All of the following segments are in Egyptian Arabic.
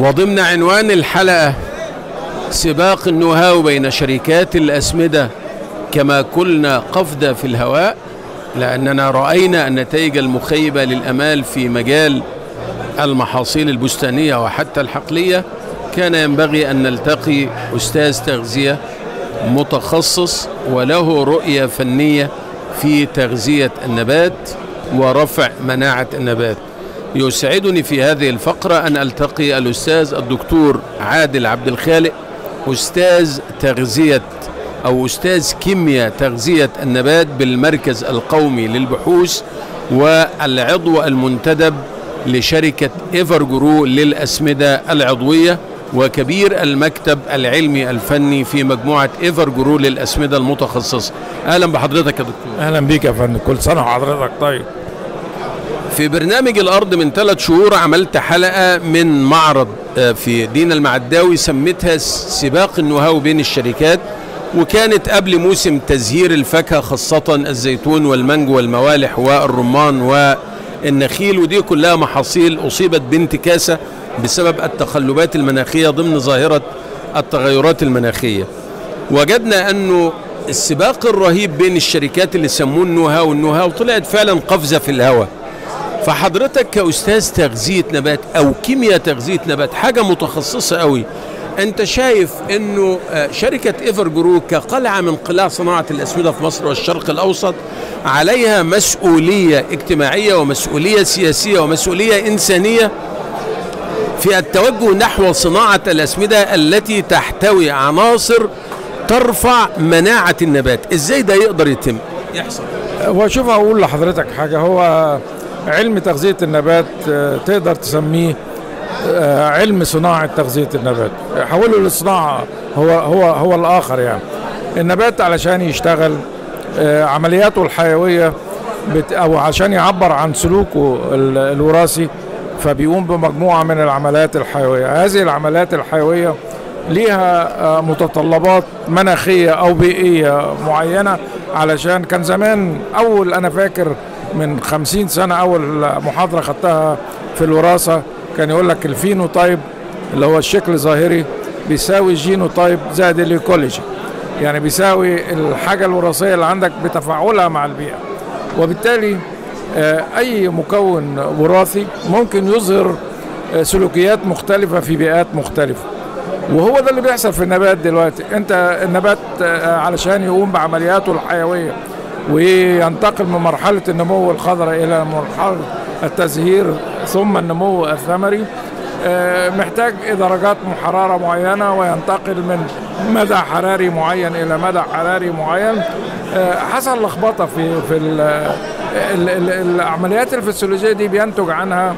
وضمن عنوان الحلقة سباق النهاو بين شركات الأسمدة كما قلنا قفزة في الهواء لأننا رأينا النتائج المخيبة للأمال في مجال المحاصيل البستانية وحتى الحقلية كان ينبغي أن نلتقي أستاذ تغذية متخصص وله رؤية فنية في تغذية النبات ورفع مناعة النبات يسعدني في هذه الفقرة أن ألتقي الأستاذ الدكتور عادل عبد الخالق أستاذ تغذية أو أستاذ كيمياء تغذية النبات بالمركز القومي للبحوث والعضو المنتدب لشركة إيفر جرو للأسمدة العضوية وكبير المكتب العلمي الفني في مجموعة إيفر جرو للأسمدة المتخصصة أهلا بحضرتك يا دكتور اهلا بيك يا فندم كل سنه وحضرتك طيب في برنامج الأرض من ثلاث شهور عملت حلقة من معرض آه، في دينا المعداوي سميتها سباق النهاو بين الشركات وكانت قبل موسم تزهير الفاكهة خاصة الزيتون والمانجو والموالح والرمان والنخيل ودي كلها محاصيل أصيبت بانتكاسة بسبب التقلبات المناخية ضمن ظاهرة التغيرات المناخية وجدنا أنه السباق الرهيب بين الشركات اللي سموه النهاو والنهاو طلعت فعلا قفزة في الهواء فحضرتك كأستاذ تغذية نبات أو كيمياء تغذية نبات حاجة متخصصة قوي أنت شايف أنه آه، شركة إيفر جرو كقلعة من قلاع صناعة الأسمدة في مصر والشرق الأوسط عليها مسؤولية اجتماعية ومسؤولية سياسية ومسؤولية إنسانية في التوجه نحو صناعة الأسمدة التي تحتوي عناصر ترفع مناعة النبات إزاي ده يقدر يتم يحصل هو شوف اقول لحضرتك حاجه هو علم تغذيه النبات آه، تقدر تسميه آه، علم صناعه تغذيه النبات حوله للصناعه هو هو هو الاخر يعني النبات علشان يشتغل آه، عملياته الحيويه بت او عشان يعبر عن سلوكه ال- الوراثي فبيقوم بمجموعه من العمليات الحيويه هذه العمليات الحيويه ليها آه، متطلبات مناخيه او بيئيه معينه علشان كان زمان اول انا فاكر من خمسين سنه اول محاضره خدتها في الوراثه كان يقول لك الفينوتايب اللي هو الشكل الظاهري بيساوي الجينوتايب زائد الايكولوجي يعني بيساوي الحاجه الوراثيه اللي عندك بتفاعلها مع البيئه وبالتالي آه، اي مكون وراثي ممكن يظهر آه، سلوكيات مختلفه في بيئات مختلفه وهو ده اللي بيحصل في النبات دلوقتي انت النبات آه، علشان يقوم بعملياته الحيويه وينتقل من مرحله النمو الخضراء الى مرحله التزهير ثم النمو الثمري آه، محتاج درجات حراره معينه وينتقل من مدى حراري معين الى مدى حراري معين آه، حصل لخبطه في في ال- ال- ال- العمليات الفسيولوجيه دي بينتج عنها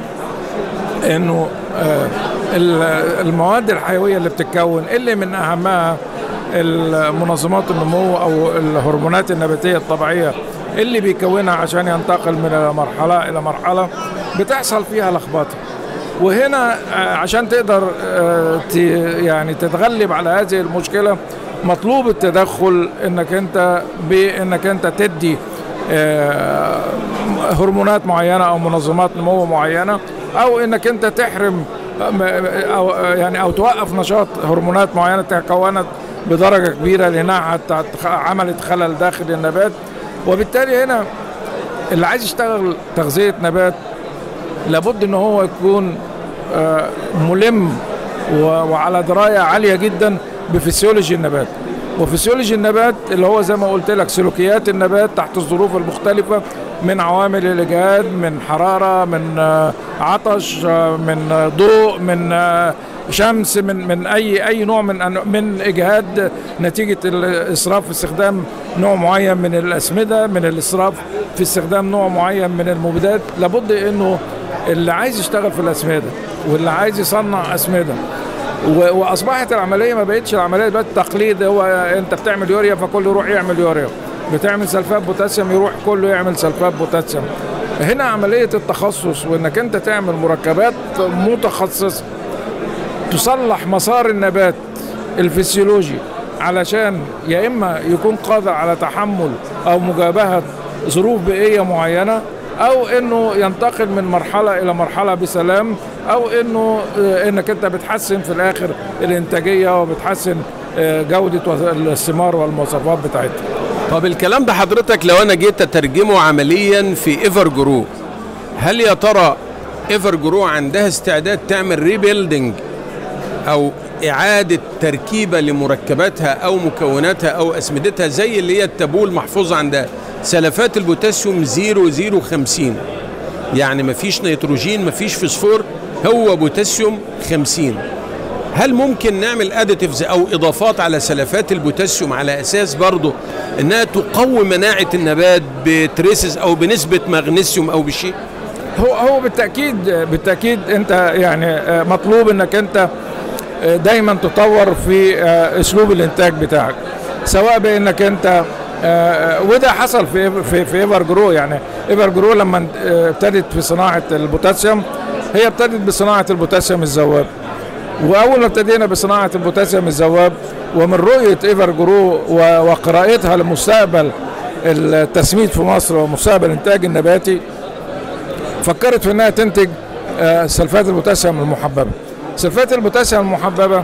انه آه، ال- المواد الحيويه اللي بتتكون اللي من اهمها المنظمات النمو او الهرمونات النباتيه الطبيعيه اللي بيكونها عشان ينتقل من مرحله الى مرحله بتحصل فيها لخبطه وهنا آه، عشان تقدر آه، ت- يعني تتغلب على هذه المشكله مطلوب التدخل انك انت بانك انت تدي آه، هرمونات معينه او منظمات نمو معينه او انك انت تحرم او يعني او توقف نشاط هرمونات معينه تكونت بدرجه كبيره لانها حتى عملت خلل داخل النبات وبالتالي هنا اللي عايز يشتغل تغذيه نبات لابد ان هو يكون آه، ملم و- وعلى درايه عاليه جدا بفسيولوجي النبات وفسيولوجي النبات اللي هو زي ما قلت لك سلوكيات النبات تحت الظروف المختلفه من عوامل الاجهاد من حراره من آه، عطش آه، من آه، ضوء من آه، شمس من من اي اي نوع من أنو- من اجهاد نتيجه الاسراف في استخدام نوع معين من الاسمده من الاسراف في استخدام نوع معين من المبيدات لابد انه اللي عايز يشتغل في الاسمده واللي عايز يصنع اسمده و- واصبحت العمليه ما بقتش العمليه دلوقتي تقليد هو انت بتعمل يوريا فكله يروح يعمل يوريا بتعمل سلفات بوتاسيوم يروح كله يعمل سلفات بوتاسيوم هنا عمليه التخصص وانك انت تعمل مركبات متخصصه تصلح مسار النبات الفسيولوجي علشان يا اما يكون قادر على تحمل او مجابهه ظروف بيئيه معينه او انه ينتقل من مرحله الى مرحله بسلام او انه آه، انك انت بتحسن في الاخر الانتاجيه وبتحسن آه، جوده الثمار والمواصفات بتاعتها طب الكلام ده حضرتك لو انا جيت اترجمه عمليا في ايفر جرو هل يا ترى ايفر جرو عندها استعداد تعمل ريبيلدينج او اعاده تركيبه لمركباتها او مكوناتها او اسمدتها زي اللي هي التابول محفوظه عندها سلفات البوتاسيوم 0050 يعني مفيش نيتروجين مفيش فوسفور هو بوتاسيوم 50 هل ممكن نعمل اديتيفز او اضافات على سلفات البوتاسيوم على اساس برضه انها تقوي مناعه النبات بتريسز او بنسبه مغنيسيوم او بشيء هو هو بالتاكيد بالتاكيد انت يعني آه، مطلوب انك انت آه، دايما تطور في آه، اسلوب الانتاج بتاعك سواء بانك انت آه، وده حصل في في في ايفر جرو يعني ايفر جرو لما آه، ابتدت في صناعه البوتاسيوم هي ابتدت بصناعه البوتاسيوم الذواب واول ما ابتدينا بصناعه البوتاسيوم الذواب ومن رؤيه ايفر جرو و- وقراءتها لمستقبل التسميد في مصر ومستقبل الانتاج النباتي فكرت في انها تنتج آه، سلفات البوتاسيوم المحببه سلفات البوتاسيوم المحببه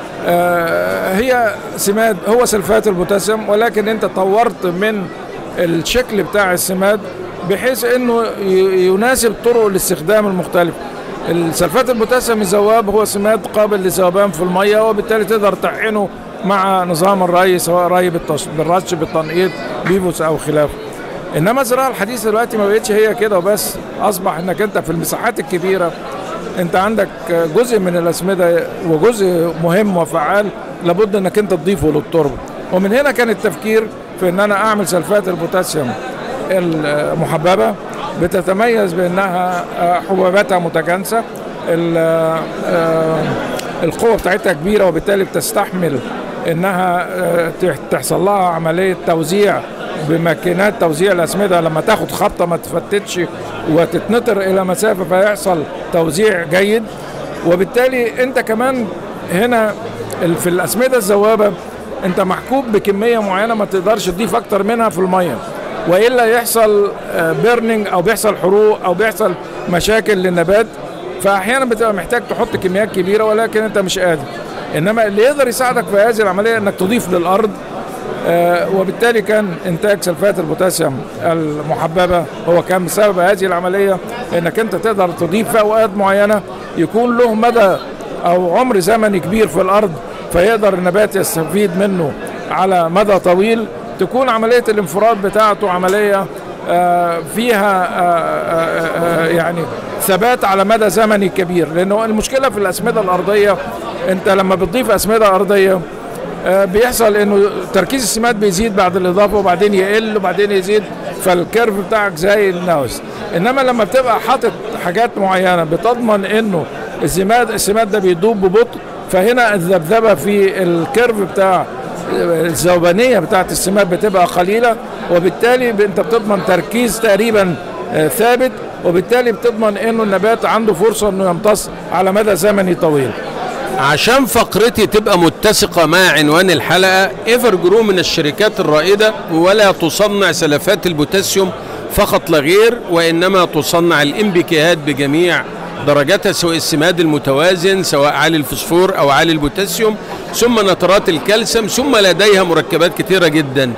آه، هي سماد هو سلفات البوتاسيوم ولكن انت طورت من الشكل بتاع السماد بحيث انه ي- يناسب طرق الاستخدام المختلفه السلفات البوتاسيوم الذواب هو سماد قابل للذوبان في الميه وبالتالي تقدر تحقنه مع نظام الري سواء ري بالتش- بالرش بالتنقيط بيفوس او خلافه انما الزراعه الحديثه دلوقتي ما بقتش هي كده وبس اصبح انك انت في المساحات الكبيره انت عندك جزء من الاسمده وجزء مهم وفعال لابد انك انت تضيفه للتربه ومن هنا كان التفكير في ان انا اعمل سلفات البوتاسيوم المحببه بتتميز بانها آه، حبوباتها متجانسه ال- آه، القوه بتاعتها كبيره وبالتالي بتستحمل انها آه، تح- تحصل لها عمليه توزيع بماكينات توزيع الاسمده لما تاخد خبطه ما تفتتش وتتنطر الى مسافه فيحصل توزيع جيد وبالتالي انت كمان هنا ال- في الاسمده الذوابه انت محكوب بكميه معينه ما تقدرش تضيف اكتر منها في الميه والا يحصل بيرنينج او بيحصل حروق او بيحصل مشاكل للنبات فاحيانا بتبقى محتاج تحط كميات كبيره ولكن انت مش قادر انما اللي يقدر يساعدك في هذه العمليه انك تضيف للارض آه، وبالتالي كان انتاج سلفات البوتاسيوم المحببه هو كان بسبب هذه العمليه انك انت تقدر تضيف في اوقات معينه يكون له مدى او عمر زمني كبير في الارض فيقدر النبات يستفيد منه على مدى طويل تكون عمليه الانفراد بتاعته عمليه آه، فيها آه، آه، آه، يعني ثبات على مدى زمني كبير لانه المشكله في الاسمده الارضيه انت لما بتضيف اسمده ارضيه آه، بيحصل انه تركيز السماد بيزيد بعد الاضافه وبعدين يقل وبعدين يزيد فالكيرف بتاعك زي الناوس انما لما بتبقى حاطط حاجات معينه بتضمن انه السماد السماد ده بيدوب ببطء فهنا الذبذبه في الكيرف بتاع الذوبانيه بتاعت السماد بتبقى قليله وبالتالي ب- انت بتضمن تركيز تقريبا آه، ثابت وبالتالي بتضمن انه النبات عنده فرصه انه يمتص على مدى زمني طويل عشان فقرتي تبقى متسقة مع عنوان الحلقة ايفر جرو من الشركات الرائدة ولا تصنع سلفات البوتاسيوم فقط لا غير وإنما تصنع الانبكاهات بجميع درجاتها سواء السماد المتوازن سواء عالي الفوسفور أو عالي البوتاسيوم ثم نترات الكالسيوم ثم لديها مركبات كثيرة جدا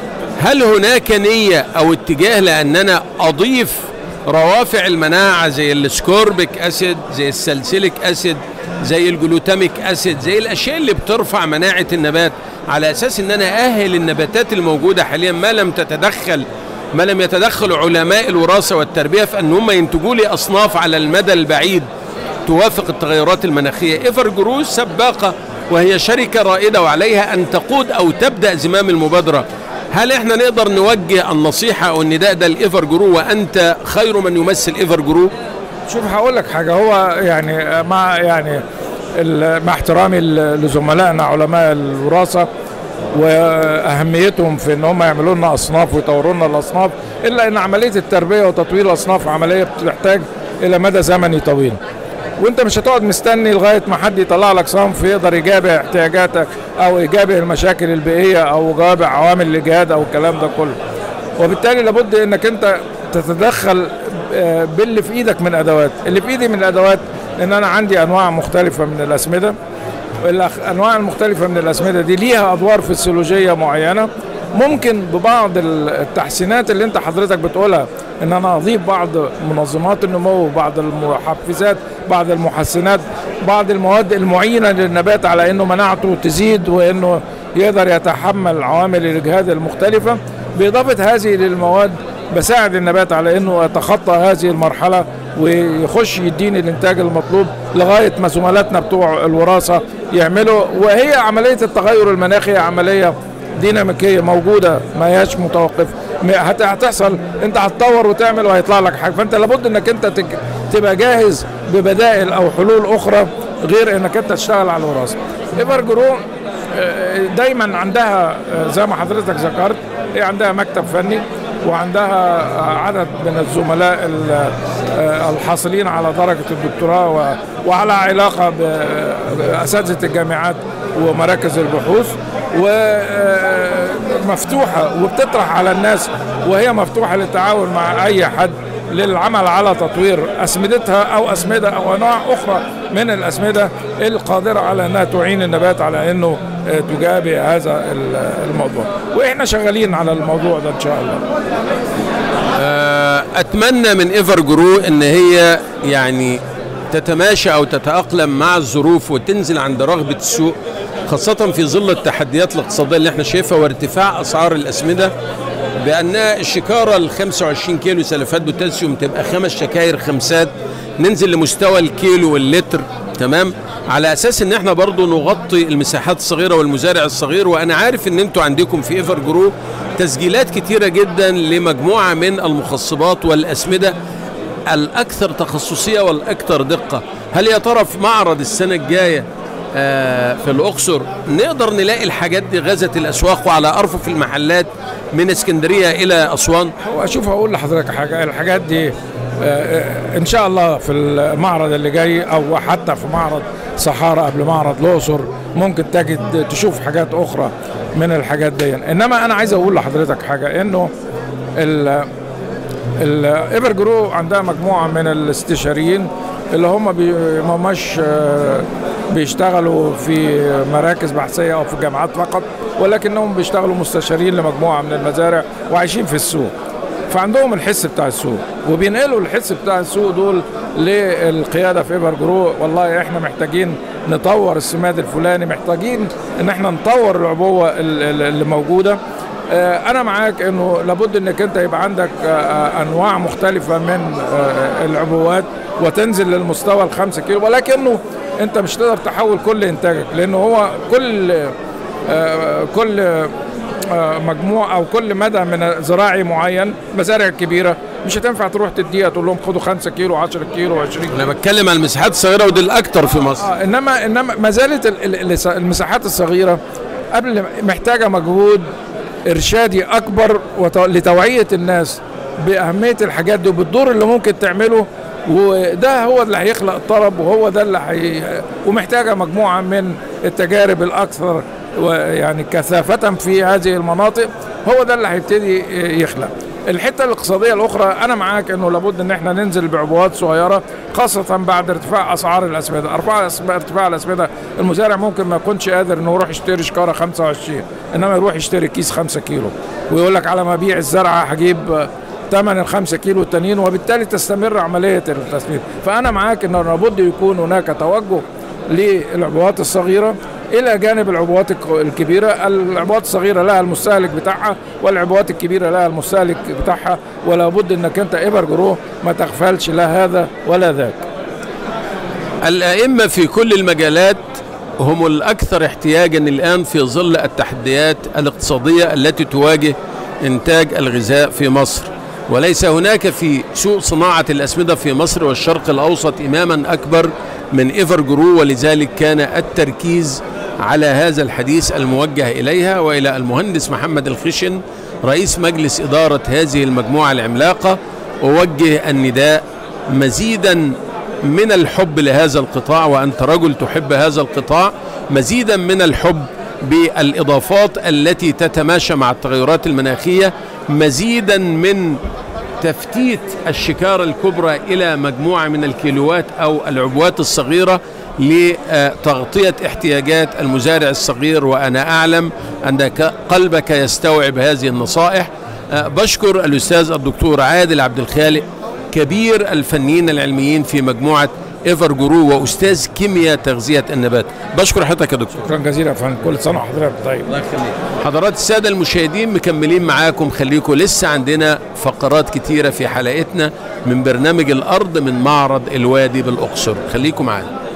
هل هناك نية أو اتجاه لأن أنا أضيف روافع المناعة زي السكوربيك أسيد زي السلسليك أسيد زي الجلوتاميك أسيد زي الأشياء اللي بترفع مناعة النبات على أساس أن أنا أهل النباتات الموجودة حاليا ما لم تتدخل ما لم يتدخل علماء الوراثة والتربية في أن هم ينتجوا لي أصناف على المدى البعيد توافق التغيرات المناخية إيفر جروز سباقة وهي شركة رائدة وعليها أن تقود أو تبدأ زمام المبادرة هل احنا نقدر نوجه النصيحة أو النداء ده لإيفر جرو وأنت خير من يمثل إيفر جرو شوف هقول لك حاجه هو يعني مع يعني ال- مع احترامي ل- لزملائنا علماء الوراثه واهميتهم في ان هم يعملوا لنا اصناف ويطوروا لنا الاصناف الا ان عمليه التربيه وتطوير الاصناف عمليه بتحتاج الى مدى زمني طويل وانت مش هتقعد مستني لغايه ما حد يطلع لك صنف يقدر يجابه احتياجاتك او يجابه المشاكل البيئيه او يجابه عوامل الاجهاد او الكلام ده كله وبالتالي لابد انك انت تتدخل آه، باللي في ايدك من ادوات اللي في ايدي من الادوات ان انا عندي انواع مختلفه من الاسمده الانواع المختلفه من الاسمده دي ليها ادوار فسيولوجيه معينه ممكن ببعض التحسينات اللي انت حضرتك بتقولها ان انا اضيف بعض منظمات النمو بعض المحفزات بعض المحسنات بعض المواد المعينه للنبات على انه مناعته تزيد وانه يقدر يتحمل عوامل الاجهاد المختلفه باضافه هذه للمواد بساعد النبات على انه يتخطى هذه المرحله ويخش يديني الانتاج المطلوب لغايه ما زملاتنا بتوع الوراثه يعملوا وهي عمليه التغير المناخي عمليه ديناميكيه موجوده ما هياش متوقفه هتحصل انت هتطور وتعمل وهيطلع لك حاجه فانت لابد انك انت تبقى جاهز ببدائل او حلول اخرى غير انك انت تشتغل على الوراثه ايفر جرو دايما عندها زي ما حضرتك ذكرت هي عندها مكتب فني وعندها عدد من الزملاء الحاصلين على درجة الدكتوراه وعلى علاقة بأساتذة الجامعات ومراكز البحوث ومفتوحة وبتطرح على الناس وهي مفتوحة للتعاون مع أي حد للعمل على تطوير أسمدتها أو أسمدة أو أنواع أخرى من الأسمدة القادرة على أنها تعين النبات على أنه تجابه هذا الموضوع وإحنا شغالين على الموضوع ده إن شاء الله أتمنى من إيفر جرو أن هي يعني تتماشى أو تتأقلم مع الظروف وتنزل عند رغبة السوق خاصة في ظل التحديات الاقتصادية اللي احنا شايفها وارتفاع أسعار الأسمدة بأن الشكارة ال 25 كيلو سلفات بوتاسيوم تبقى خمس شكاير خمسات ننزل لمستوى الكيلو واللتر تمام على اساس ان احنا برضو نغطي المساحات الصغيره والمزارع الصغير وانا عارف ان انتوا عندكم في ايفر جرو تسجيلات كتيره جدا لمجموعه من المخصبات والاسمده الاكثر تخصصيه والاكثر دقه هل يا ترى في معرض السنه الجايه آه في الاقصر نقدر نلاقي الحاجات دي غزت الاسواق وعلى ارفف المحلات من اسكندريه الى اسوان هو اشوف اقول لحضرتك حاجه الحاجات دي آه ان شاء الله في المعرض اللي جاي او حتى في معرض صحارى قبل معرض الاقصر ممكن تجد تشوف حاجات اخرى من الحاجات دي انما انا عايز اقول لحضرتك حاجه انه الايفر جرو عندها مجموعه من الاستشاريين اللي هم بي مش بيشتغلوا في مراكز بحثيه او في الجامعات فقط ولكنهم بيشتغلوا مستشارين لمجموعه من المزارع وعايشين في السوق فعندهم الحس بتاع السوق وبينقلوا الحس بتاع السوق دول للقياده في ايفر جرو والله احنا محتاجين نطور السماد الفلاني محتاجين ان احنا نطور العبوه اللي موجوده انا معاك انه لابد انك انت يبقى عندك انواع مختلفه من العبوات وتنزل للمستوى الخمسة كيلو ولكنه انت مش تقدر تحول كل انتاجك لانه هو كل كل مجموع او كل مدى من زراعي معين مزارع كبيره مش هتنفع تروح تديها تقول لهم خدوا 5 كيلو 10 كيلو 20 كيلو انا بتكلم عن المساحات الصغيره ودي الاكثر في مصر آه انما انما ما زالت المساحات الصغيره قبل محتاجه مجهود ارشادي اكبر لتوعيه الناس باهميه الحاجات دي وبالدور اللي ممكن تعمله وده هو اللي هيخلق الطلب وهو ده اللي هي ومحتاجه مجموعه من التجارب الاكثر يعني كثافه في هذه المناطق هو ده اللي هيبتدي يخلق الحته الاقتصاديه الاخرى انا معاك انه لابد ان احنا ننزل بعبوات صغيره خاصه بعد ارتفاع اسعار الاسمده ارفع ارتفاع الاسمده المزارع ممكن ما يكونش قادر انه يروح يشتري شكاره 25 انما يروح يشتري كيس 5 كيلو ويقول لك على ما ابيع الزرعه هجيب ثمن ال 5 كيلو التانيين وبالتالي تستمر عمليه التسميد فانا معاك انه لابد يكون هناك توجه للعبوات الصغيره الى جانب العبوات الكبيره العبوات الصغيره لها المستهلك بتاعها والعبوات الكبيره لها المستهلك بتاعها ولا بد انك انت ابر جرو ما تغفلش لا هذا ولا ذاك الائمه في كل المجالات هم الاكثر احتياجا الان في ظل التحديات الاقتصاديه التي تواجه انتاج الغذاء في مصر وليس هناك في سوق صناعه الاسمده في مصر والشرق الاوسط اماما اكبر من ايفر جرو ولذلك كان التركيز على هذا الحديث الموجه اليها والى المهندس محمد الخشن رئيس مجلس اداره هذه المجموعه العملاقه اوجه النداء مزيدا من الحب لهذا القطاع وانت رجل تحب هذا القطاع مزيدا من الحب بالاضافات التي تتماشى مع التغيرات المناخيه مزيدا من تفتيت الشكارة الكبرى إلى مجموعة من الكيلوات أو العبوات الصغيرة لتغطية احتياجات المزارع الصغير وأنا أعلم أن قلبك يستوعب هذه النصائح بشكر الأستاذ الدكتور عادل عبد الخالق كبير الفنيين العلميين في مجموعة ايفر جرو واستاذ كيمياء تغذيه النبات بشكر حضرتك يا دكتور شكرا جزيلا يا فندم كل سنه وحضرتك طيب الله يخليك حضرات الساده المشاهدين مكملين معاكم خليكم لسه عندنا فقرات كتيره في حلقتنا من برنامج الارض من معرض الوادي بالاقصر خليكم معانا